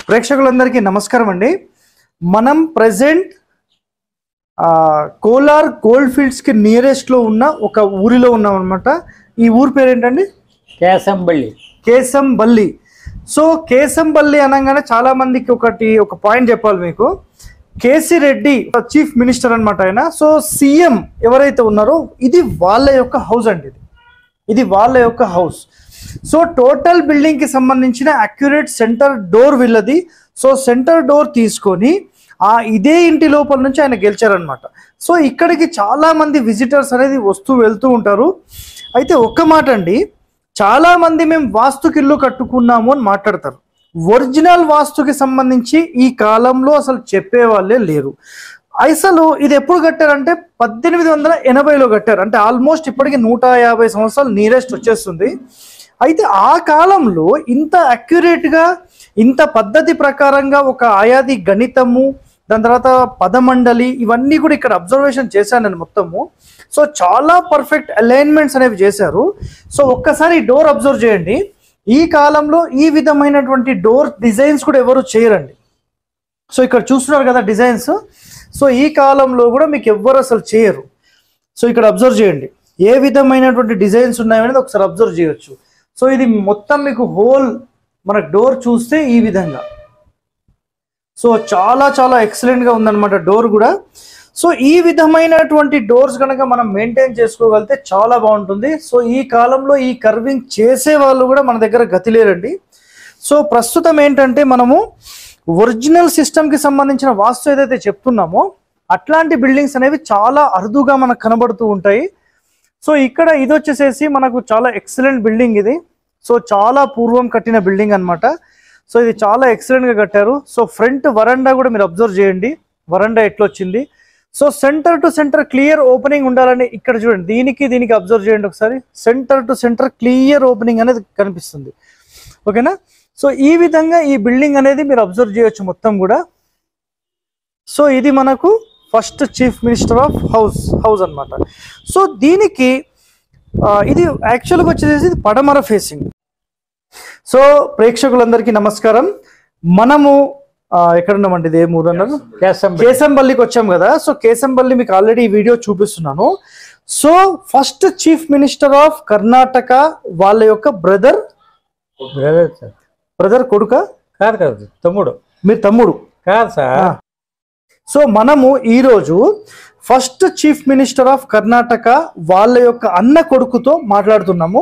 ప్రేక్షకులందరికీ నమస్కారం అండి మనం ప్రజెంట్ కోలార్ గోల్డ్ ఫీల్డ్స్ కి నియరెస్ట్ లో ఉన్న ఒక ఊరిలో ఉన్నాం అనమాట ఈ ఊరి పేరు ఏంటండి కేసంబళ్ళి కేసంబల్లి సో కేసంబల్లి అనగానే చాలా మందికి ఒకటి ఒక పాయింట్ చెప్పాలి మీకు కేసీ రెడ్డి చీఫ్ మినిస్టర్ అన్నమాట ఆయన సో సీఎం ఎవరైతే ఉన్నారో ఇది వాళ్ళ యొక్క హౌస్ అండి ఇది ఇది వాళ్ళ యొక్క హౌస్ సో టోటల్ బిల్డింగ్ కి సంబంధించిన అక్యురేట్ సెంటర్ డోర్ వీళ్ళది సో సెంటర్ డోర్ తీసుకొని ఆ ఇదే ఇంటి లోపల నుంచి ఆయన గెలిచారనమాట సో ఇక్కడికి చాలా మంది విజిటర్స్ అనేది వస్తూ వెళ్తూ ఉంటారు అయితే ఒక్క మాట అండి చాలా మంది మేము వాస్తుకి ఇల్లు కట్టుకున్నాము అని మాట్లాడతారు ఒరిజినల్ వాస్తుకి సంబంధించి ఈ కాలంలో అసలు చెప్పే వాళ్ళే లేరు అసలు ఇది ఎప్పుడు కట్టారంటే పద్దెనిమిది వందల ఎనభైలో కట్టారు అంటే ఆల్మోస్ట్ ఇప్పటికి నూట యాభై సంవత్సరాలు నియరెస్ట్ వచ్చేస్తుంది అయితే ఆ కాలంలో ఇంత అక్యురేట్ గా ఇంత పద్ధతి ప్రకారంగా ఒక ఆయాది గణితము దాని తర్వాత పదమండలి ఇవన్నీ కూడా ఇక్కడ అబ్జర్వేషన్ చేశాను నేను మొత్తము సో చాలా పర్ఫెక్ట్ అలైన్మెంట్స్ అనేవి చేశారు సో ఒక్కసారి డోర్ అబ్జర్వ్ చేయండి ఈ కాలంలో ఈ విధమైనటువంటి డోర్ డిజైన్స్ కూడా ఎవరు చేయరండి సో ఇక్కడ చూస్తున్నారు కదా డిజైన్స్ సో ఈ కాలంలో కూడా మీకు ఎవ్వరు అసలు చేయరు సో ఇక్కడ అబ్జర్వ్ చేయండి ఏ విధమైనటువంటి డిజైన్స్ ఉన్నాయనేది ఒకసారి అబ్జర్వ్ చేయొచ్చు సో ఇది మొత్తం మీకు హోల్ మన డోర్ చూస్తే ఈ విధంగా సో చాలా చాలా ఎక్సలెంట్ గా ఉందన్నమాట డోర్ కూడా సో ఈ విధమైనటువంటి డోర్స్ కనుక మనం మెయింటైన్ చేసుకోగలిగితే చాలా బాగుంటుంది సో ఈ కాలంలో ఈ కర్వింగ్ చేసే వాళ్ళు కూడా మన దగ్గర గతి లేరండి సో ప్రస్తుతం ఏంటంటే మనము ఒరిజినల్ సిస్టమ్ కి సంబంధించిన వాస్తు ఏదైతే చెప్తున్నామో అట్లాంటి బిల్డింగ్స్ అనేవి చాలా అరుదుగా మనకు కనబడుతూ ఉంటాయి సో ఇక్కడ ఇది వచ్చేసేసి మనకు చాలా ఎక్సలెంట్ బిల్డింగ్ ఇది సో చాలా పూర్వం కట్టిన బిల్డింగ్ అన్నమాట సో ఇది చాలా ఎక్సలెంట్ గా కట్టారు సో ఫ్రంట్ వరండా కూడా మీరు అబ్జర్వ్ చేయండి వరండా ఎట్లొచ్చింది so centre to centre clear opening ఉండాలని ఇక్కడ చూడండి దీనికి దీనికి అబ్జర్వ్ చేయండి ఒకసారి centre to centre clear opening అనేది కనిపిస్తుంది ఓకేనా సో ఈ విధంగా ఈ బిల్డింగ్ అనేది మీరు అబ్జర్వ్ చేయొచ్చు మొత్తం కూడా సో ఇది మనకు first chief minister of house house అన్నమాట సో దీనికి ఆ, ఇది యాక్చువల్గా వచ్చేసి ఇది పడమర ఫేసింగ్ సో ప్రేక్షకులందరికీ నమస్కారం మనము ఆ, ఎక్కడ ఉన్నామండి ఇది ఏ ఊరు అన్నారు కేసంబళ్ళి కేసంబల్లికి వచ్చాం కదా సో కేసంబల్లి మీకు ఆల్రెడీ ఈ వీడియో చూపిస్తున్నాను so first chief minister of Karnataka వాళ్ళ యొక్క బ్రదర్ బ్రదర్ సార్ బ్రదర్ కొడుక కాదు కాదు తమ్ముడు మీ తమ్ముడు కాదు సార్ ఆ. సో మనము ఈరోజు first chief minister of Karnataka వాళ్ళ యొక్క అన్న కొడుకుతో మాట్లాడుతున్నాము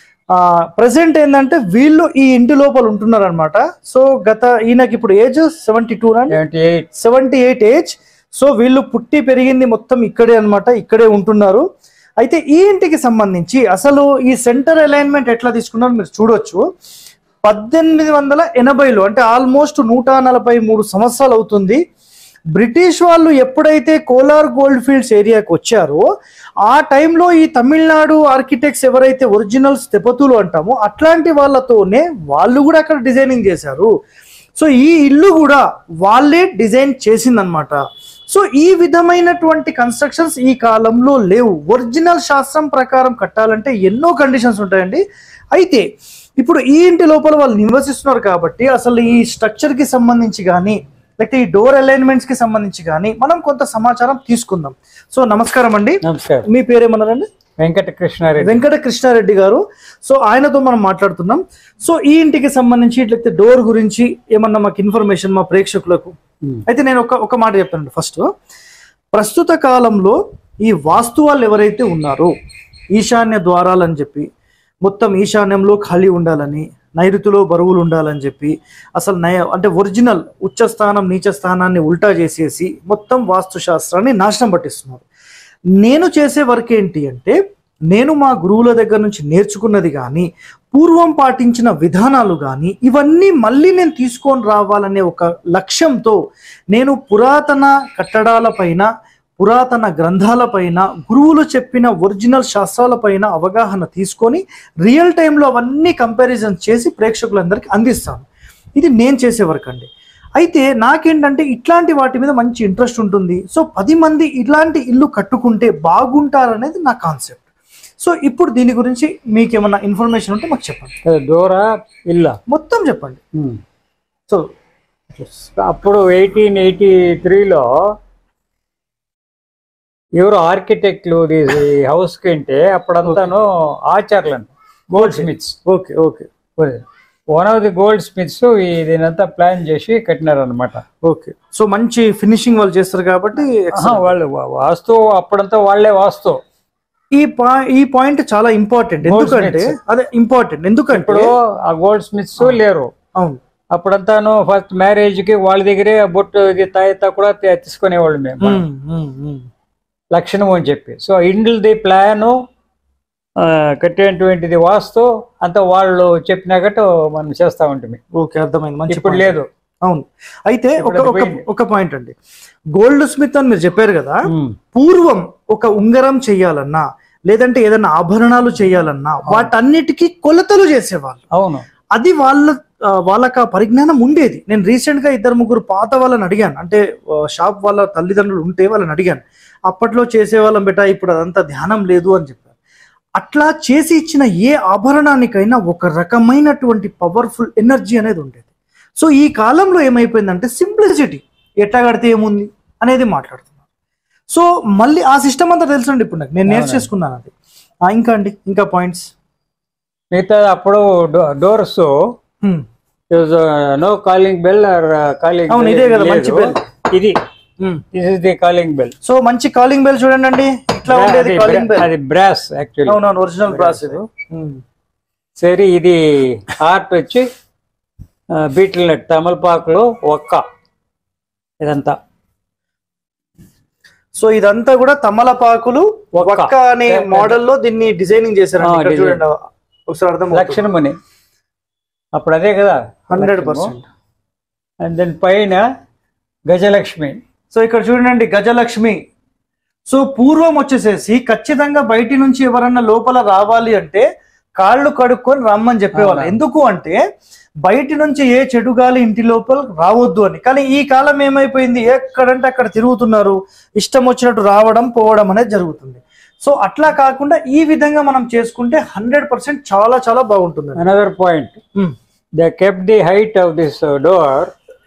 ప్రజెంట్ ఏంటంటే వీళ్ళు ఈ ఇంటి లోపల ఉంటున్నారు అనమాట సో గత ఈయనకి ఇప్పుడు age seventy two seventy eight seventy eight age so వీళ్ళు పుట్టి పెరిగింది మొత్తం ఇక్కడే అన్నమాట ఇక్కడే ఉంటున్నారు అయితే ఈ ఇంటికి సంబంధించి అసలు ఈ సెంటర్ అలైన్మెంట్ ఎట్లా తీసుకున్నారో మీరు చూడొచ్చు పద్దెనిమిది వందల ఎనభైలో అంటే ఆల్మోస్ట్ నూట నలభై మూడు సంవత్సరాలు అవుతుంది బ్రిటిష్ వాళ్ళు ఎప్పుడైతే కోలార్ గోల్డ్ ఫీల్డ్స్ ఏరియాకి వచ్చారో ఆ టైంలో ఈ తమిళనాడు ఆర్కిటెక్ట్స్ ఎవరైతే ఒరిజినల్ స్థెపతులు అంటామో అట్లాంటి వాళ్ళతోనే వాళ్ళు కూడా అక్కడ డిజైనింగ్ చేశారు సో ఈ ఇల్లు కూడా వాళ్ళే డిజైన్ చేసిందనమాట సో ఈ విధమైనటువంటి కన్స్ట్రక్షన్స్ ఈ కాలంలో లేవు ఒరిజినల్ శాస్త్రం ప్రకారం కట్టాలంటే ఎన్నో కండిషన్స్ ఉంటాయండి అయితే ఇప్పుడు ఈ ఇంటి లోపల వాళ్ళు నివసిస్తున్నారు కాబట్టి అసలు ఈ స్ట్రక్చర్ కి సంబంధించి కానీ లేకపోతే ఈ డోర్ అలైన్మెంట్స్ కి సంబంధించి కానీ మనం కొంత సమాచారం తీసుకుందాం సో నమస్కారం అండి నమస్కారం మీ పేరేమన్నారండి వెంకట కృష్ణారెడ్డి వెంకట కృష్ణారెడ్డి గారు సో ఆయనతో మనం మాట్లాడుతున్నాం సో ఈ ఇంటికి సంబంధించి ఇట్లయితే డోర్ గురించి ఏమన్నా మాకు ఇన్ఫర్మేషన్ మా ప్రేక్షకులకు ఉమ్. అయితే నేను ఒక ఒక మాట చెప్తాను ఫస్ట్ ప్రస్తుత కాలంలో ఈ వాస్తు వాళ్ళు ఎవరైతే ఉన్నారో ఈశాన్య ద్వారాలు అని చెప్పి మొత్తం ఈశాన్యంలో ఖాళీ ఉండాలని నైరుతిలో బరువులు ఉండాలని చెప్పి అసలు నయ అంటే ఒరిజినల్ ఉచ్చ స్థానం నీచ స్థానాన్ని ఉల్టా చేసేసి మొత్తం వాస్తు శాస్త్రాన్ని నాశనం పట్టిస్తున్నారు నేను చేసే వర్క్ ఏంటి అంటే నేను మా గురువుల దగ్గర నుంచి నేర్చుకున్నది కానీ పూర్వం పాటించిన విధానాలు కానీ ఇవన్నీ మళ్ళీ నేను తీసుకొని రావాలనే ఒక లక్ష్యంతో నేను పురాతన కట్టడాలపైన పురాతన గ్రంథాలపైన గురువులు చెప్పిన ఒరిజినల్ శాస్త్రాలపైన అవగాహన తీసుకొని రియల్ టైంలో అవన్నీ కంపారిజన్ చేసి ప్రేక్షకులందరికీ అందిస్తాను ఇది నేను చేసే వర్క్ అండి అయితే నాకేంటంటే ఇట్లాంటి వాటి మీద మంచి ఇంట్రెస్ట్ ఉంటుంది సో పది మంది ఇట్లాంటి ఇల్లు కట్టుకుంటే బాగుంటారనేది నా కాన్సెప్ట్ సో ఇప్పుడు దీని గురించి మీకు ఏమన్నా ఇన్ఫర్మేషన్ ఉంటే మాకు చెప్పండి డోరా ఇల్లా మొత్తం చెప్పండి ఉమ్. సో అప్పుడు ఎయిటీన్ ఎయిటీ త్రీలో ఎవరు ఆర్కిటెక్ట్లు హౌస్ కంటే అప్పుడంతాను ఆచార్యులు goldsmiths okay okay one of the goldsmiths దీనంతా ప్లాన్ చేసి కట్టినారు అనమాట ఓకే సో మంచి ఫినిషింగ్ వాళ్ళు చేస్తారు కాబట్టి excellent. వాళ్ళు వా- వాస్తు అప్పుడంతా వాళ్ళే వాస్తు ఈ పా ఈ పాయింట్ చాలా ఇంపార్టెంట్ ఎందుకంటే అదే ఇంపార్టెంట్ ఎందుకంటే ఇప్పుడు ఆ గోల్డ్ స్మిత్స్ లేరు అవును అప్పుడంతాను ఫస్ట్ మ్యారేజ్ కి వాళ్ళ దగ్గరే ఆ బొట్టు ఇది తాయితా కూడా తీ- తీసుకునేవాళ్ళు మేము ఉమ్, ఉమ్, ఉమ్. లక్షణం అని చెప్పి సో ఇండ్లది ప్లాను కట్టేటువంటిది వాస్తు అంత వాళ్ళు చెప్పినట్టు మనం చేస్తా ఉంటుంది ఓకే అర్థమైంది మంచి ఇప్పుడు point. లేదు అవును అయితే ఒక ఇప్పుడు ఒక పోయింది. ఒక పాయింట్ అండి గోల్డ్ స్మిత్ అని మీరు చెప్పారు కదా ఉమ్. పూర్వం ఒక ఉంగరం చెయ్యాలన్నా లేదంటే ఏదైనా ఆభరణాలు చేయాలన్నా వాటన్నిటికీ కొలతలు చేసేవాళ్ళు అవును అది వాళ్ళ ఆ, వాళ్ళకి ఆ పరిజ్ఞానం ఉండేది నేను రీసెంట్ గా ఇద్దరు ముగ్గురు పాత వాళ్ళని అడిగాను అంటే ఆ, షాప్ వాళ్ళ తల్లిదండ్రులు ఉంటే వాళ్ళని అడిగాను అప్పట్లో చేసేవాళ్ళం బెట ఇప్పుడు అదంతా ధ్యానం లేదు అని చెప్పారు అట్లా చేసి ఇచ్చిన ఏ ఆభరణానికైనా ఒక రకమైనటువంటి పవర్ఫుల్ ఎనర్జీ అనేది ఉండేది సో ఈ కాలంలో ఏమైపోయిందంటే సింప్లిసిటీ ఎట్లా కడితే ఏముంది అనేది మాట్లాడుతున్నారు సో మళ్ళీ ఆ సిస్టమ్ అంతా తెలుసండి ఇప్పుడు నాకు నేను నేర్చేసుకున్నాను అది ఆ, ఇంకా అండి ఇంకా పాయింట్స్ మిగతా అప్పుడు doors no calling bell or calling అవును, ఇదే కదా మంచి bell. ఇది this is the calling bell so మంచి కాలింగ్ బెల్ చూడండి అండి ఇట్లా ఉండేది కాలింగ్ బెల్ అది బ్రాస్ యాక్చువల్లీ అవునవును ఒరిజినల్ బ్రాస్ ఇది సరే ఇది ఆర్ట్ వచ్చి బీటిల్ నట్ తమలపాకులో ఒక్క ఇదంతా సో ఇదంతా కూడా తమలపాకులు ఒక్క. ఒక్క అనే మోడల్ లో దీన్ని డిజైనింగ్ చేశారండి ఆ, ఇక్కడ design. చూడండి ఒకసారి అర్థం లక్షణమని అప్పుడు అదే కదా హండ్రెడ్ పర్సెంట్ అండ్ దెన్ పైన గజలక్ష్మి సో ఇక్కడ చూడండి గజలక్ష్మి సో పూర్వం వచ్చేసేసి ఖచ్చితంగా బయటి నుంచి ఎవరన్నా లోపల రావాలి అంటే కాళ్ళు కడుక్కొని రమ్మని చెప్పేవాళ్ళు అవునా. ఎందుకు అంటే బయటి నుంచి ఏ చెడు గాలి ఇంటి లోపల రావద్దు అని కానీ ఈ కాలం ఏమైపోయింది ఎక్కడంటే అక్కడ తిరుగుతున్నారు ఇష్టం వచ్చినట్టు రావడం పోవడం అనేది జరుగుతుంది సో అట్లా కాకుండా ఈ విధంగా మనం చేసుకుంటే హండ్రెడ్ పర్సెంట్ చాలా చాలా బాగుంటుంది another point they kept the height of this door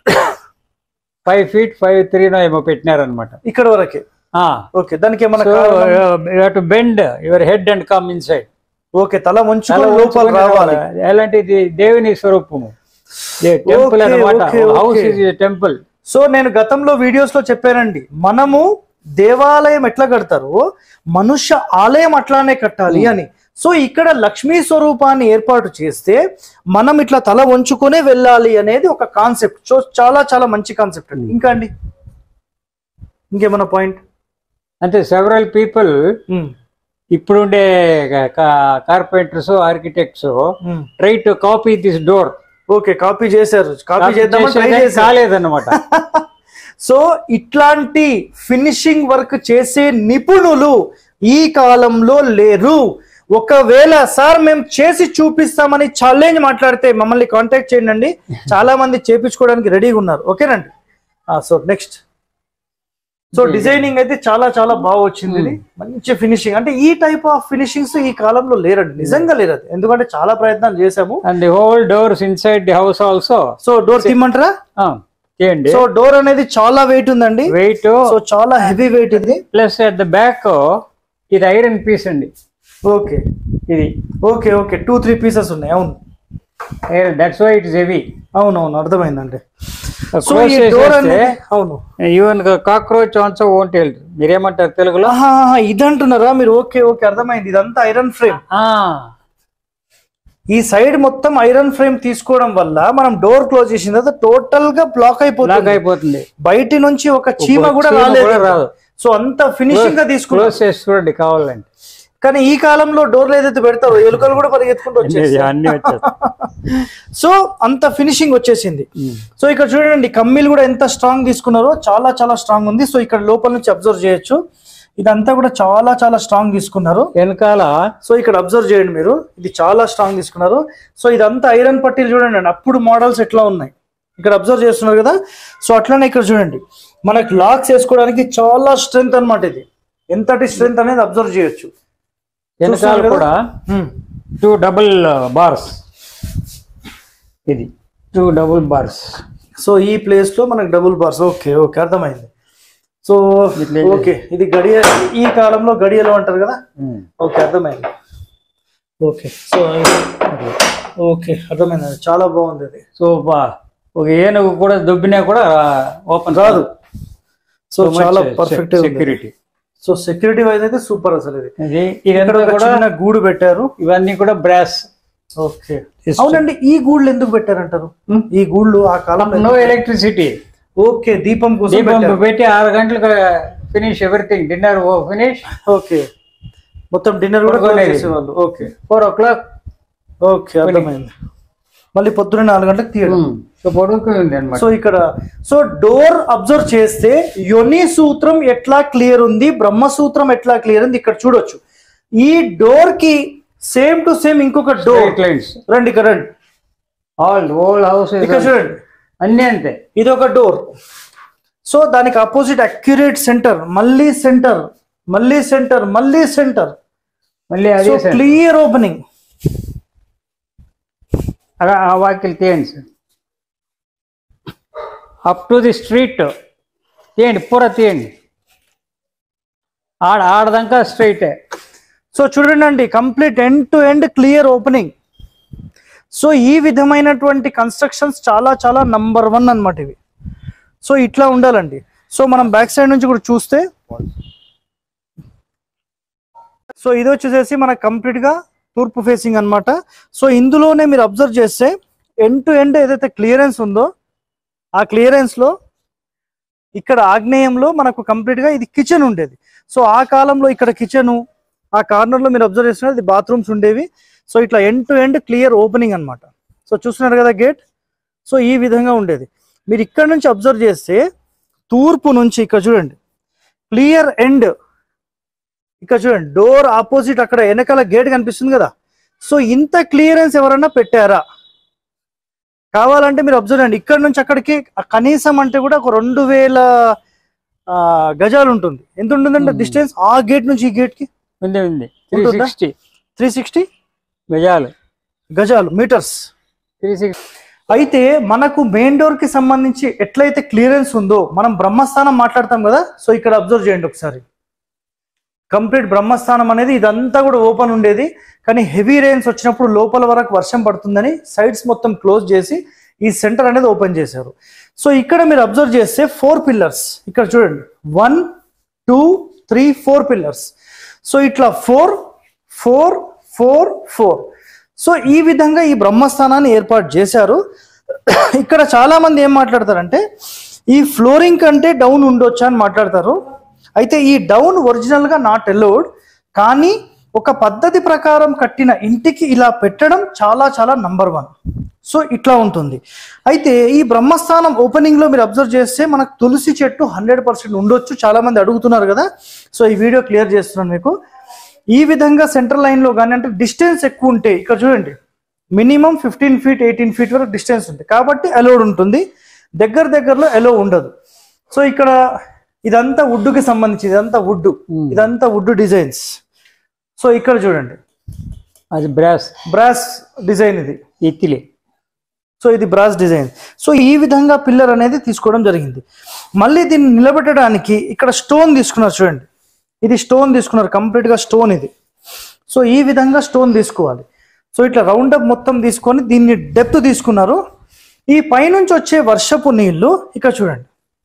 five feet five three ఏమో పెట్టినారనమాట ఇక్కడ వరకే ఓకే దానికి ఏమన్నా సో కారణం? To bend your head and come inside okay తల ముంచుకొని లోపల రావాలి ఎలాంటిది దేవుని స్వరూపము టెంపుల్ Okay, అన్నమాట okay, house okay. Is temple so నేను గతంలో వీడియోస్ లో చెప్పానండి మనము దేవాలయం ఎట్లా కడతారో మనుష్య ఆలయం అట్లానే కట్టాలి అని సో ఇక్కడ లక్ష్మీ స్వరూపాన్ని ఏర్పాటు చేస్తే మనం ఇట్లా తల వంచుకొనే వెళ్ళాలి అనేది ఒక కాన్సెప్ట్ సో చాలా చాలా మంచి కాన్సెప్ట్ అండి ఇంకా అండి ఇంకేమన్నా పాయింట్ అంటే సెవరల్ పీపుల్ ఇప్పుడుండే carpenters architects try to copy this door okay copy చేశారు కాపీ చేద్దామని ట్రై చేశారు కాలేదన్నమాట సో ఇట్లాంటి ఫినిషింగ్ వర్క్ చేసే నిపుణులు ఈ కాలంలో లేరు ఒకవేళ సార్ మేము చేసి చూపిస్తామని ఛాలెంజ్ మాట్లాడితే మమ్మల్ని కాంటాక్ట్ చేయండి అండి చాలా మంది చేపించుకోవడానికి రెడీగా ఉన్నారు ఓకేనండి సో నెక్స్ట్ సో డిజైనింగ్ అయితే చాలా చాలా బాగా వచ్చింది ఇది మంచి ఫినిషింగ్ అంటే ఈ టైప్ ఆఫ్ ఫినిషింగ్స్ ఈ కాలంలో లేరండి నిజంగా లేరు అది ఎందుకంటే చాలా ప్రయత్నాలు చేశాము and the whole doors inside the house also so door తీయమంటారా చేయండి సో డోర్ అనేది చాలా వెయిట్ ఉందండి వెయిట్ సో చాలా హెవీ వెయిట్ ఇది ప్లస్ అట్ ద బ్యాక్ ఇది ఐరన్ పీస్ అండి ఓకే ఇది okay okay two three pieces ఉన్నాయి అవును iron that's why it's heavy అవును అవును అర్థమైందండి సో Close ఈ డోర్ చేసేస్తే అనేది అవును even cockroach also won't health మీరేమంటారు తెలుగులో ఆహా, ఆహా, ఇది అంటున్నారా మీరు ఓకే ఓకే అర్థమైంది ఇదంతా ఐరన్ ఫ్రేమ్ ఆ, ఈ సైడ్ మొత్తం ఐరన్ ఫ్రేమ్ తీసుకోవడం వల్ల మనం డోర్ క్లోజ్ చేసిన తర్వాత టోటల్ గా బ్లాక్ లాక్ అయిపోతుంది అయిపోతుంది బయటి నుంచి ఒక చీమ ఒక కూడా చీమ రాలేదు కూడా రాదు. సో అంత ఫినిషింగ్ గా తీసుకున్నాం క్లోజ్ చేసి చూడండి కావాలంటే కానీ ఈ కాలంలో డోర్లు ఏదైతే పెడతారో ఎలుకలు కూడా పరిగెత్తుకుంటూ వచ్చేసి అన్ని వచ్చేస్తాయి సో అంత ఫినిషింగ్ వచ్చేసింది సో ఇక్కడ చూడండి కమ్మీలు కూడా ఎంత స్ట్రాంగ్ తీసుకున్నారో చాలా చాలా స్ట్రాంగ్ ఉంది సో ఇక్కడ లోపల నుంచి అబ్జర్వ్ చేయొచ్చు ఇదంతా కూడా చాలా చాలా స్ట్రాంగ్ తీసుకున్నారు వెనకాల సో ఇక్కడ అబ్జర్వ్ చేయండి మీరు ఇది చాలా స్ట్రాంగ్ తీసుకున్నారు సో ఇదంతా ఐరన్ పట్టీలు చూడండి అండి అప్పుడు మోడల్స్ ఎట్లా ఉన్నాయి ఇక్కడ అబ్జర్వ్ చేస్తున్నారు కదా సో అట్లనే ఇక్కడ చూడండి మనకి లాక్స్ వేసుకోవడానికి చాలా స్ట్రెంగ్త్ అన్నమాట ఇది ఎంతటి స్ట్రెంగ్త్ అనేది అబ్జర్వ్ చేయొచ్చు వెనకాల చూస్తున్నారు కదా? కూడా Hmm. టూ డబుల్ బార్స్ ఇది టూ డబుల్ బార్స్ సో ఈ ప్లేస్ లో మనకు డబుల్ బార్స్ ఓకే ఓకే అర్థమైంది సో ఇట్లా ఓకే ఇది గడియ ఈ కాలంలో గడియలు అంటారు కదా ఓకే అర్థమైంది ఓకే సో ఓకే అర్థమైంది చాలా బాగుంది ఇది సో బా ఒక ఏనుగు కూడా దొబ్బినా కూడా ఓపెన్ రాదు సో చాలా perfect security so security wise అయితే సూపర్ అసలు ఇది ఇది ఇక్కడ ఇదంతా ఒక కూడా చిన్న గూడు పెట్టారు ఇవన్నీ కూడా బ్రాస్ ఓకే అవునండి ఈ గూళ్ళు ఎందుకు పెట్టారంటారు ఈ గూళ్ళు ఆ కాలంలో నో ఎలక్ట్రిసిటీ ఓకే దీపం కోసం దీపం పెట్టారు పెట్టి ఆరు గంటలకు finish everything dinner finish okay మొత్తం డిన్నర్ కూడా పడుకోలేదు. చేసేవాళ్ళు okay four o'clock okay అర్థమైంది మళ్ళీ పొద్దున్న నాలుగు గంటలకు తీయడం సో పడుకుంది అనమాట సో ఇక్కడ సో డోర్ అబ్జర్వ్ చేస్తే యోని సూత్రం ఎట్లా క్లియర్ ఉంది బ్రహ్మ సూత్రం ఎట్లా క్లియర్ ఉంది ఇక్కడ చూడొచ్చు ఈ డోర్ కి సేమ్ టు సేమ్ ఇంకొక డోర్ లైన్స్ రండి ఇక్కడ రండి ఆల్ ఓల్డ్ హౌస్ ఇక్కడ చూడండి అన్ని అంతే ఇది ఒక డోర్ సో దానికి అపోజిట్ అక్యురేట్ సెంటర్ మళ్ళీ సెంటర్ మళ్ళీ సెంటర్ మళ్ళీ సెంటర్ మళ్ళీ అదే సార్ క్లియర్ ఓపెనింగ్ అలా ఆ వాకిల్ తీయండి sir up to the street తీయండి పూర తీయండి ఆడ ఆడదాకా స్ట్రైట్ సో చూడండి complete end to end clear opening so ఈ విధమైనటువంటి కన్స్ట్రక్షన్స్ చాలా చాలా నంబర్ వన్ అన్నమాట ఇవి సో ఇట్లా ఉండాలండి సో మనం బ్యాక్ సైడ్ నుంచి కూడా చూస్తే సో ఇది వచ్చేసేసి మనకు కంప్లీట్ గా తూర్పు ఫేసింగ్ అన్నమాట సో ఇందులోనే మీరు అబ్జర్వ్ చేస్తే ఎండ్ టు ఎండ్ ఏదైతే క్లియరెన్స్ ఉందో ఆ క్లియరెన్స్ లో ఇక్కడ ఆగ్నేయంలో మనకు కంప్లీట్ గా ఇది కిచెన్ ఉండేది సో ఆ కాలంలో ఇక్కడ కిచెన్ ఆ కార్నర్ లో మీరు అబ్జర్వ్ చేస్తున్నారు ఇది బాత్రూమ్స్ ఉండేవి సో ఇట్లా end to end clear opening అన్నమాట సో చూస్తున్నారు కదా గేట్ సో ఈ విధంగా ఉండేది మీరు ఇక్కడ నుంచి అబ్జర్వ్ చేస్తే తూర్పు నుంచి ఇక్కడ చూడండి క్లియర్ ఎండ్ ఇక్కడ చూడండి డోర్ ఆపోజిట్ అక్కడ వెనకాల గేట్ కనిపిస్తుంది కదా సో ఇంత క్లియరెన్స్ ఎవరన్నా పెట్టారా కావాలంటే మీరు అబ్జర్వ్ చేయండి ఇక్కడ నుంచి అక్కడికి కనీసం అంటే కూడా ఒక రెండు వేల ఆ, గజాలు ఉంటుంది ఎంత ఉంటుందంటే Hmm. డిస్టెన్స్ ఆ గేట్ నుంచి ఈ గేట్ కి ఉంది ఉంది త్రీ ఉంటుందా? సిక్స్టీ త్రీ సిక్స్టీ గజాలు గజాలు మీటర్స్ త్రీ సిక్స్టీ అయితే మనకు మెయిన్ డోర్ కి సంబంధించి ఎట్లయితే క్లియరెన్స్ ఉందో మనం బ్రహ్మస్థానం మాట్లాడతాం కదా సో ఇక్కడ అబ్జర్వ్ చేయండి ఒకసారి కంప్లీట్ బ్రహ్మస్థానం అనేది ఇదంతా కూడా ఓపెన్ ఉండేది కానీ హెవీ రెయిన్స్ వచ్చినప్పుడు లోపల వరకు వర్షం పడుతుందని సైడ్స్ మొత్తం క్లోజ్ చేసి ఈ సెంటర్ అనేది ఓపెన్ చేశారు సో ఇక్కడ మీరు అబ్జర్వ్ చేస్తే ఫోర్ పిల్లర్స్ ఇక్కడ చూడండి one two three four pillars so ఇట్లా four four four four so ఈ విధంగా ఈ బ్రహ్మస్థానాన్ని ఏర్పాటు చేశారు ఇక్కడ చాలా మంది ఏం మాట్లాడతారంటే ఈ ఫ్లోరింగ్ కంటే డౌన్ ఉండొచ్చా అని మాట్లాడతారు అయితే ఈ డౌన్ ఒరిజినల్ గా నాట్ ఎలోడ్ కానీ ఒక పద్ధతి ప్రకారం కట్టిన ఇంటికి ఇలా పెట్టడం చాలా చాలా నంబర్ వన్ సో ఇట్లా ఉంటుంది అయితే ఈ బ్రహ్మస్థానం ఓపెనింగ్ లో మీరు అబ్జర్వ్ చేస్తే మనకు తులసి చెట్టు హండ్రెడ్ పర్సెంట్ ఉండొచ్చు చాలా మంది అడుగుతున్నారు కదా సో ఈ వీడియో క్లియర్ చేస్తున్నాను మీకు ఈ విధంగా సెంట్రల్ లైన్ లో కానీ అంటే డిస్టెన్స్ ఎక్కువ ఉంటే ఇక్కడ చూడండి minimum fifteen feet eighteen feet వరకు డిస్టెన్స్ ఉంది కాబట్టి అలౌడ్ ఉంటుంది దగ్గర దగ్గరలో అలో ఉండదు సో ఇక్కడ ఇదంతా వుడ్కి సంబంధించి ఇదంతా వుడ్ Hmm. ఇదంతా వుడ్ డిజైన్స్ సో ఇక్కడ చూడండి అది బ్రాస్ బ్రాస్ డిజైన్ ఇది ఎత్తిలే సో ఇది బ్రాస్ డిజైన్ సో ఈ విధంగా పిల్లర్ అనేది తీసుకోవడం జరిగింది మళ్ళీ దీన్ని నిలబెట్టడానికి ఇక్కడ స్టోన్ తీసుకున్నారు చూడండి ఇది స్టోన్ తీసుకున్నారు కంప్లీట్ గా స్టోన్ ఇది సో ఈ విధంగా స్టోన్ తీసుకోవాలి సో ఇట్లా రౌండ్ అప్ మొత్తం తీసుకొని దీన్ని డెప్త్ తీసుకున్నారు ఈ పైనుంచి వచ్చే వర్షపు నీళ్లు ఇక్కడ చూడండి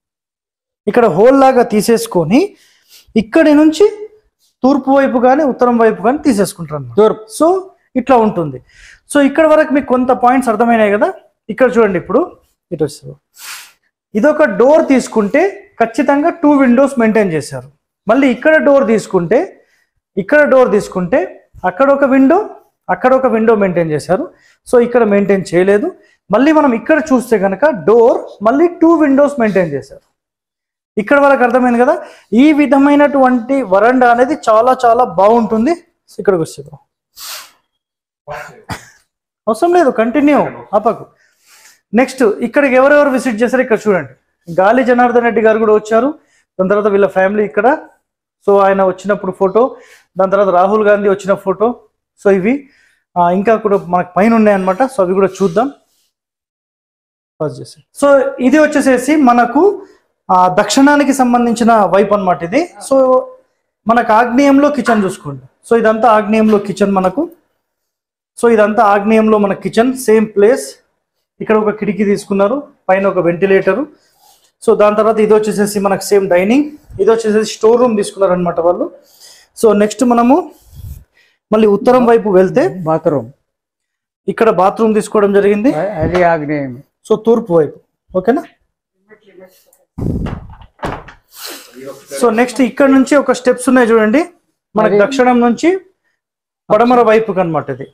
ఇక్కడ హోల్ లాగా తీసేసుకొని ఇక్కడి నుంచి తూర్పు వైపు కానీ ఉత్తరం వైపు కానీ తీసేసుకుంటారు అన్నమాట. తూర్పు సో ఇట్లా ఉంటుంది సో ఇక్కడ వరకు మీకు కొంత పాయింట్స్ అర్థమైనాయి కదా ఇక్కడ చూడండి ఇప్పుడు ఇటు వస్తుంది ఇదొక డోర్ తీసుకుంటే ఖచ్చితంగా టూ విండోస్ మెయింటైన్ చేశారు మళ్ళీ ఇక్కడ డోర్ తీసుకుంటే ఇక్కడ డోర్ తీసుకుంటే అక్కడ ఒక విండో అక్కడ ఒక విండో మెయింటైన్ చేశారు సో ఇక్కడ మెయింటైన్ చేయలేదు మళ్ళీ మనం ఇక్కడ చూస్తే కనుక డోర్ మళ్ళీ టూ విండోస్ మెయింటైన్ చేశారు ఇక్కడ వరకు అర్థమైంది కదా ఈ విధమైనటువంటి వరండా అనేది చాలా చాలా బాగుంటుంది ఇక్కడికి వస్తుంది అవసరం లేదు కంటిన్యూ ఆపకు నెక్స్ట్ ఇక్కడికి ఎవరెవరు విజిట్ చేశారు ఇక్కడ చూడండి గాలి జనార్దన్ రెడ్డి గారు కూడా వచ్చారు దాని తర్వాత వీళ్ళ ఫ్యామిలీ ఇక్కడ సో ఆయన వచ్చినప్పుడు ఫోటో దాని తర్వాత రాహుల్ గాంధీ వచ్చిన ఫోటో సో ఇవి ఆ, ఇంకా కూడా మనకు పైన ఉన్నాయి అన్నమాట సో అవి కూడా చూద్దాం ఫస్ట్ చేసి సో ఇది వచ్చేసేసి మనకు ఆ, దక్షిణానికి సంబంధించిన వైపు అన్నమాట ఇది సో మనకు ఆగ్నేయంలో కిచెన్ చూసుకోండి సో ఇదంతా ఆగ్నేయంలో కిచెన్ మనకు సో ఇదంతా ఆగ్నేయంలో మన కిచెన్ సేమ్ ప్లేస్ ఇక్కడ ఒక కిటికీ తీసుకున్నారు పైన ఒక వెంటిలేటరు సో దాని తర్వాత ఇది వచ్చేసేసి మనకు సేమ్ డైనింగ్ ఇది వచ్చేసేసి స్టోర్ రూమ్ తీసుకున్నారు అనమాట వాళ్ళు సో నెక్స్ట్ మనము మళ్ళీ ఉత్తరం వైపు వెళ్తే బాత్రూమ్ ఇక్కడ బాత్రూమ్ తీసుకోవడం జరిగింది అది ఆగ్నేయం సో తూర్పు వైపు ఓకేనా సో నెక్స్ట్ ఇక్కడ నుంచి ఒక స్టెప్స్ ఉన్నాయి చూడండి మనకి అది- దక్షిణం నుంచి పడమర వైపుకి అనమాట ఇది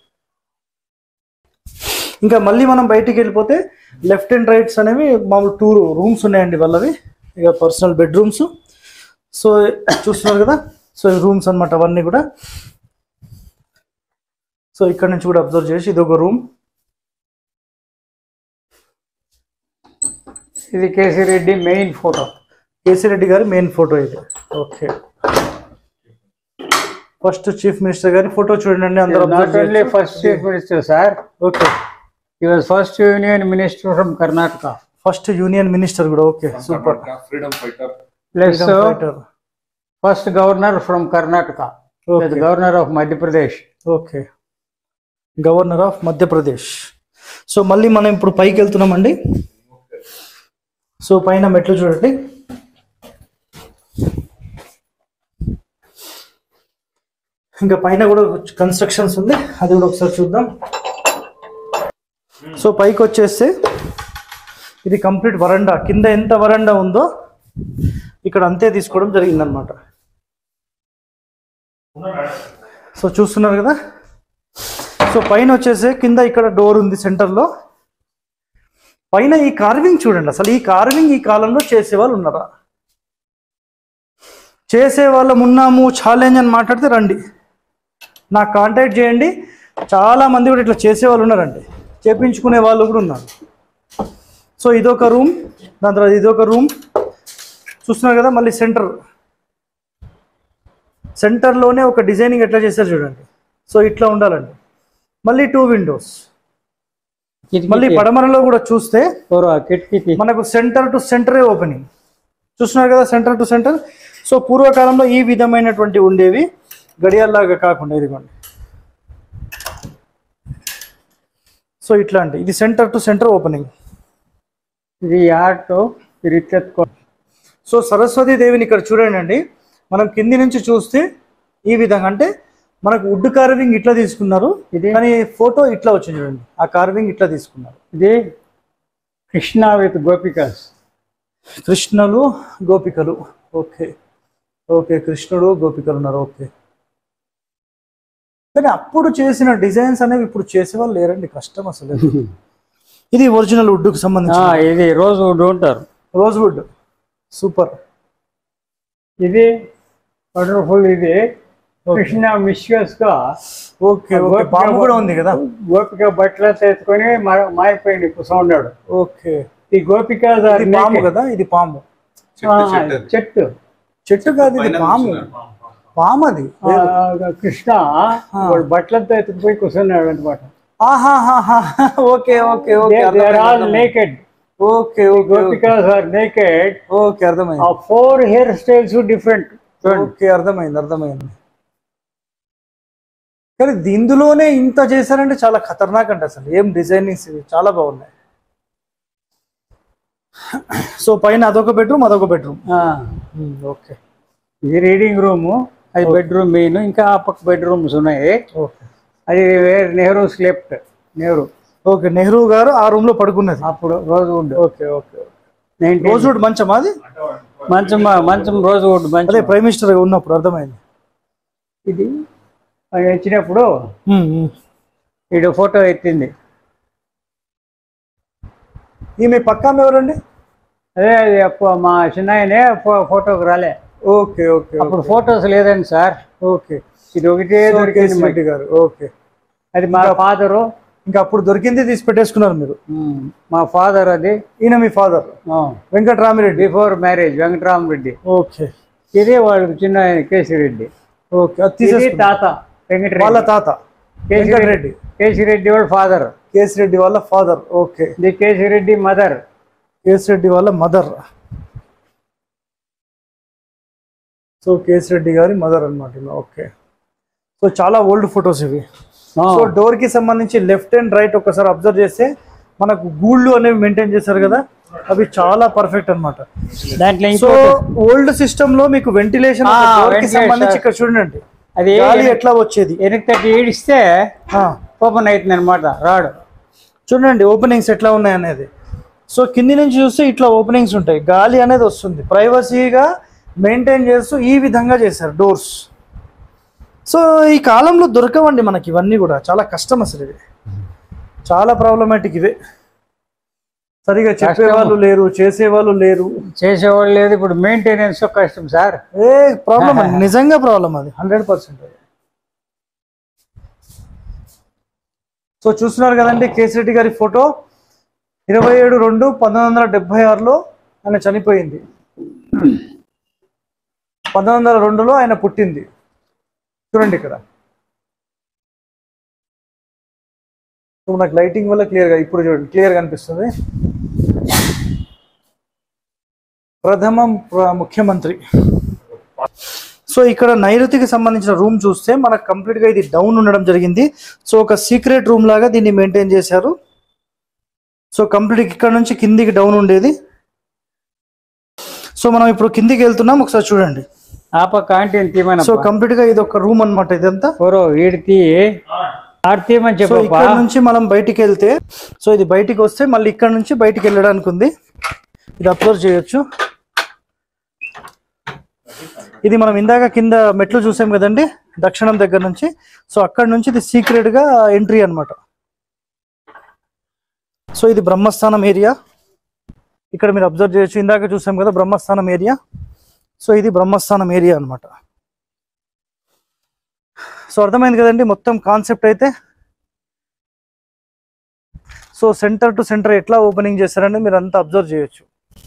ఇంకా మళ్ళీ మనం బయటికి వెళ్ళిపోతే లెఫ్ట్ అండ్ రైట్స్ అనేవి మామూలు టూ రూమ్స్ ఉన్నాయండి వాళ్ళవి ఇక పర్సనల్ బెడ్రూమ్స్ సో చూస్తున్నారు కదా సో రూమ్స్ అన్నమాట అవన్నీ కూడా సో ఇక్కడ నుంచి కూడా అబ్జర్వ్ చేసి ఇది ఒక రూమ్ ఇది కేసీ రెడ్డి మెయిన్ ఫోటో కేసీ రెడ్డి గారి మెయిన్ ఫోటో ఇది ఓకే ఫస్ట్ చీఫ్ మినిస్టర్ గారి ఫోటో చూడండి అందరూ not only first chief minister sir okay he was first union minister from Karnataka first union minister కూడా okay super freedom fighter. Plus first governor from Karnataka okay governor of Madhya Pradesh okay governor of Madhya Pradesh so మళ్ళీ మనం ఇప్పుడు పైకి వెళ్తున్నామండి so పైన మెట్లు చూడండి ఇంకా పైన కూడా కన్స్ట్రక్షన్స్ ఉంది అది కూడా ఒకసారి చూద్దాం సో పైకి వచ్చేస్తే ఇది కంప్లీట్ వరండా కింద ఎంత వరండా ఉందో ఇక్కడ అంతే తీసుకోవడం జరిగిందనమాట సో చూస్తున్నారు కదా సో పైన వచ్చేసి కింద ఇక్కడ డోర్ ఉంది సెంటర్లో పైన ఈ కార్వింగ్ చూడండి అసలు ఈ కార్వింగ్ ఈ కాలంలో చేసే వాళ్ళు ఉన్నారా చేసే వాళ్ళం ఉన్నాము ఛాలెంజ్ అని మాట్లాడితే రండి నాకు కాంటాక్ట్ చేయండి చాలా మంది కూడా ఇట్లా చేసే వాళ్ళు ఉన్నారండి చేపించుకునే వాళ్ళు కూడా ఉన్నారు సో ఇదొక రూమ్ దాని తర్వాత ఇదొక రూమ్ చూస్తున్నారు కదా మళ్ళీ సెంటర్ సెంటర్లోనే ఒక డిజైనింగ్ ఎట్లా చేశారు చూడండి సో ఇట్లా ఉండాలండి మళ్ళీ టూ విండోస్ మళ్ళీ పడమరలో కూడా చూస్తే కిటికీ మనకు సెంటర్ టు సెంటరే ఓపెనింగ్ చూస్తున్నారు కదా సెంటర్ టు సెంటర్ సో పూర్వకాలంలో ఈ విధమైనటువంటి ఉండేవి గడియాల్లాగా కాకుండా ఇదిగోండి సో ఇట్లాంటి ఇది సెంటర్ టు సెంటర్ ఓపెనింగ్ ఇది ఆర్ట్ రిచెత్కో సో సరస్వతి దేవిని ఇక్కడ చూడండి అండి మనం కింది నుంచి చూస్తే ఈ విధంగా అంటే మనకు వుడ్ కార్వింగ్ ఇట్లా తీసుకున్నారు ఇది? కానీ ఫోటో ఇట్లా వచ్చింది చూడండి ఆ కార్వింగ్ ఇట్లా తీసుకున్నారు ఇది కృష్ణ విత్ గోపికస్ కృష్ణులు గోపికలు ఓకే ఓకే కృష్ణుడు గోపికలు ఉన్నారు ఓకే కానీ అప్పుడు చేసిన డిజైన్స్ అనేవి ఇప్పుడు చేసేవాళ్ళు లేరండి కష్టం అసలు ఇది ఒరిజినల్ వుడ్ కు సంబంధించి ఇది రోజు వుడ్ ఉంటారు రోజ్ వుడ్ సూపర్ ఇది వండర్ఫుల్ ఇది కృష్ణ మిస్యూస్ గా ఓకే ఓకే పాము కూడా ఉంది కదా గోపిక బట్టలు ఎత్తుకొని మా- మారిపోయింది కూర్చున్నాడు ఓకే ఈ గోపిక ఇది పాము కదా ఇది పాము చెట్టు చెట్టు అది. చెట్టు చెట్టు కాదు ఇది పైన పాము కూర్చున్నారు. పాము అది ఆ, కృష్ణ వాడు బట్టలతో ఎత్తుకుపోయి కూర్చున్నాడు అనమాట ఆహాహాహా. ఓకే ఓకే ఓకే ఆల్ అర్థమైంది. Naked okay okay gopikas are naked okay అర్థమైంది ఆ four hairstyles different okay అర్థమైంది అర్థమైంది కానీ ఇందులోనే ఇంత చేశారంటే చాలా ఖతర్నాక్ అండి అసలు ఏం డిజైనింగ్స్ ఇవి చాలా బాగున్నాయి సో పైన అదొక బెడ్రూమ్ అదొక బెడ్రూమ్ ఓకే ఇది రీడింగ్ రూమ్ అది బెడ్రూమ్ మెయిన్ ఇంకా ఆ పక్క బెడ్రూమ్స్ ఉన్నాయి ఓకే అది వేరే నెహ్రూ స్లెప్ట్ నెహ్రూ ఓకే నెహ్రూ గారు ఆ రూమ్ లో పడుకున్నది అప్పుడు రోజు వుడ్ ఓకే ఓకే రోజువుడ్ మంచం అది మంచం మంచం రోజు వుడ్ అదే మంచం ప్రైమ్ మినిస్టర్ ఉన్నప్పుడు అర్థమైంది ఇది ఆయన వచ్చినప్పుడు ఉమ్, ఉమ్. ఈడు ఫోటో ఎత్తింది ఈమె పక్క ఆమె ఎవరండి అదే అది అప్పుడు మా చిన్నాయనే ఫో- ఫోటోకి రాలే ఓకే ఓకే అప్పుడు ఫోటోస్ లేదండి సార్ ఓకే ఇది ఒకటే దొరికింది మాకు. రెడ్డి గారు ఓకే అది మా ఫాదరు ఇంకా అప్పుడు దొరికింది తీసి పెట్టేసుకున్నారు మీరు మా ఫాదర్ అది ఈయన మీ father Venkatarami Reddy before marriage Venkatarama Reddy okay ఇది వాళ్ళకి చిన్న ఆయన కేసిరెడ్డి ఓకే అది ఇది తీసేసుకున్నారు తాత వాళ్ళ వెంకటరెడ్డి తాత కేసిరెడ్డి వెంకటరెడ్డి కేసిరెడ్డి వాళ్ళ ఫాదర్ కేసి రెడ్డి వాళ్ళ father okay the KC Reddy mother KC Reddy వాళ్ళ మదర్ సో కేసి రెడ్డి గారి మదర్ అనమాట ఓకే సో చాలా ఓల్డ్ ఫొటోస్ ఇవి సో డోర్ కి సంబంధించి లెఫ్ట్ అండ్ రైట్ ఒకసారి అబ్జర్వ్ చేస్తే మనకు గూళ్ళు అనేవి మెయింటైన్ చేశారు కదా అవి చాలా పర్ఫెక్ట్ అన్నమాట దాంట్లో సో ఇంకో ఓల్డ్ సిస్టమ్ లో మీకు వెంటిలేషన్ ఆ, డోర్ కి ventilation. సంబంధించి ఇక్కడ చూడండి అది గాలి ఎట్లా వచ్చేది వెనక్కి తట్టి ఈడిస్తే ఆ, ఓపెన్ అవుతుంది అనమాట రాడ్ చూడండి ఓపెనింగ్స్ ఎట్లా ఉన్నాయి అనేది సో కింది నుంచి చూస్తే ఇట్లా ఓపెనింగ్స్ ఉంటాయి గాలి అనేది వస్తుంది ప్రైవసీగా మెయింటైన్ చేస్తూ ఈ విధంగా చేశారు డోర్స్ సో ఈ కాలంలో దొరకవండి మనకి ఇవన్నీ కూడా చాలా కష్టం అసలు ఇవి చాలా ప్రాబ్లమాటిక్ ఇవే సరిగా చెప్పేవాళ్ళు లేరు చేసేవాళ్ళు లేరు చేసేవాళ్ళు లేదు ఇప్పుడు మెయింటెనెన్స్ కష్టం సార్ ఏ ప్రాబ్లం అండి నిజంగా ప్రాబ్లం అది హండ్రెడ్ పర్సెంట్ సో చూస్తున్నారు కదండి కేసిరెడ్డి గారి ఫోటో ఇరవై ఏడు రెండు పంతొమ్మిది వందల డెబ్బై ఆరులో ఆయన చనిపోయింది పంతొమ్మిది వందల రెండులో ఆయన పుట్టింది చూడండి ఇక్కడ సో నాకు లైటింగ్ వల్ల క్లియర్గా ఇప్పుడు చూడండి క్లియర్గా అనిపిస్తుంది ప్రథమ ప్ర- ముఖ్యమంత్రి సో ఇక్కడ నైరుతికి సంబంధించిన రూమ్ చూస్తే మనకు కంప్లీట్ గా ఇది డౌన్ ఉండడం జరిగింది సో ఒక సీక్రెట్ రూమ్ లాగా దీన్ని మెయింటైన్ చేశారు సో కంప్లీట్ ఇక్కడ నుంచి కిందికి డౌన్ ఉండేది సో మనం ఇప్పుడు కిందికి వెళ్తున్నాం ఒకసారి చూడండి ఆ పక్క ఆంటీని తీమన సో కంప్లీట్ గా ఇది ఒక రూమ్ అన్నమాట ఇదంతా ఓరో వీడితి ఆడు తీమని సో చెప్పప్పా ఇక్కడ నుంచి మనం బయటికి వెళ్తే సో ఇది బయటికి వస్తే మళ్ళీ ఇక్కడ నుంచి బయటికి వెళ్ళడానికి ఉంది ఇది అబ్జర్వ్ చేయొచ్చు ఇది మనం ఇందాక కింద మెట్లు చూసాం కదండి దక్షిణం దగ్గర నుంచి సో అక్కడ నుంచి ఇది సీక్రెట్ గా ఎంట్రీ అన్నమాట సో ఇది బ్రహ్మస్థానం ఏరియా ఇక్కడ మీరు అబ్జర్వ్ చేయొచ్చు ఇందాక చూసాం కదా బ్రహ్మస్థానం ఏరియా సో ఇది బ్రహ్మస్థానం ఏరియా అన్నమాట సో అర్థమైంది కదండి మొత్తం కాన్సెప్ట్ అయితే సో సెంటర్ టు సెంటర్ ఎట్లా ఓపెనింగ్ చేస్తారని మీరు అంతా అబ్జర్వ్ చేయొచ్చు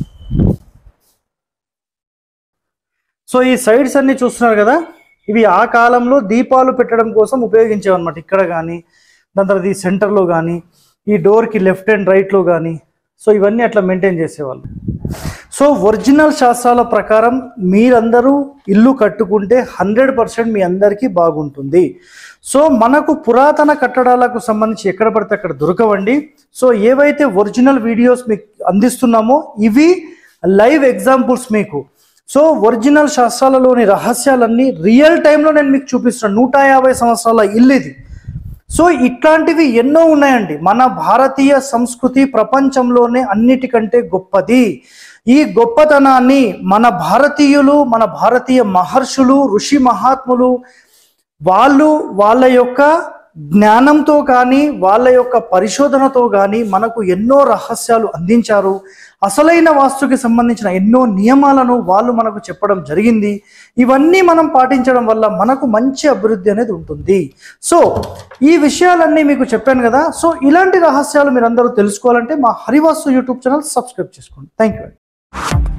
సో ఈ సైడ్స్ అన్ని చూస్తున్నారు కదా ఇవి ఆ కాలంలో దీపాలు పెట్టడం కోసం ఉపయోగించేవన్నమాట ఇక్కడ కానీ దాని తర్వాత ఈ సెంటర్లో కానీ ఈ డోర్కి లెఫ్ట్ అండ్ రైట్లో కానీ సో ఇవన్నీ అట్లా మెయింటైన్ చేసేవాళ్ళు సో ఒరిజినల్ శాస్త్రాల ప్రకారం మీరందరూ ఇల్లు కట్టుకుంటే హండ్రెడ్ పర్సెంట్ మీ అందరికీ బాగుంటుంది సో మనకు పురాతన కట్టడాలకు సంబంధించి ఎక్కడ పడితే అక్కడ దొరకవండి సో ఏవైతే ఒరిజినల్ వీడియోస్ మీకు అందిస్తున్నామో ఇవి లైవ్ ఎగ్జాంపుల్స్ మీకు సో ఒరిజినల్ శాస్త్రాలలోని రహస్యాలన్నీ రియల్ టైంలో నేను మీకు చూపిస్తున్నాను నూట యాభై సంవత్సరాల ఇల్లు ఇది సో ఇట్లాంటివి ఎన్నో ఉన్నాయండి మన భారతీయ సంస్కృతి ప్రపంచంలోనే అన్నిటికంటే గొప్పది ఈ గొప్పతనాన్ని మన భారతీయులు మన భారతీయ మహర్షులు ఋషి మహాత్ములు వాళ్ళు వాళ్ళ యొక్క జ్ఞానంతో కానీ వాళ్ళ యొక్క పరిశోధనతో కానీ మనకు ఎన్నో రహస్యాలు అందించారు అసలైన వాస్తుకి సంబంధించిన ఎన్నో నియమాలను వాళ్ళు మనకు చెప్పడం జరిగింది ఇవన్నీ మనం పాటించడం వల్ల మనకు మంచి అభివృద్ధి అనేది ఉంటుంది సో ఈ విషయాలన్నీ మీకు చెప్పాను కదా సో ఇలాంటి రహస్యాలు మీరు అందరూ తెలుసుకోవాలంటే మా హరివాస్తు యూట్యూబ్ ఛానల్ సబ్స్క్రైబ్ చేసుకోండి థ్యాంక్ యూ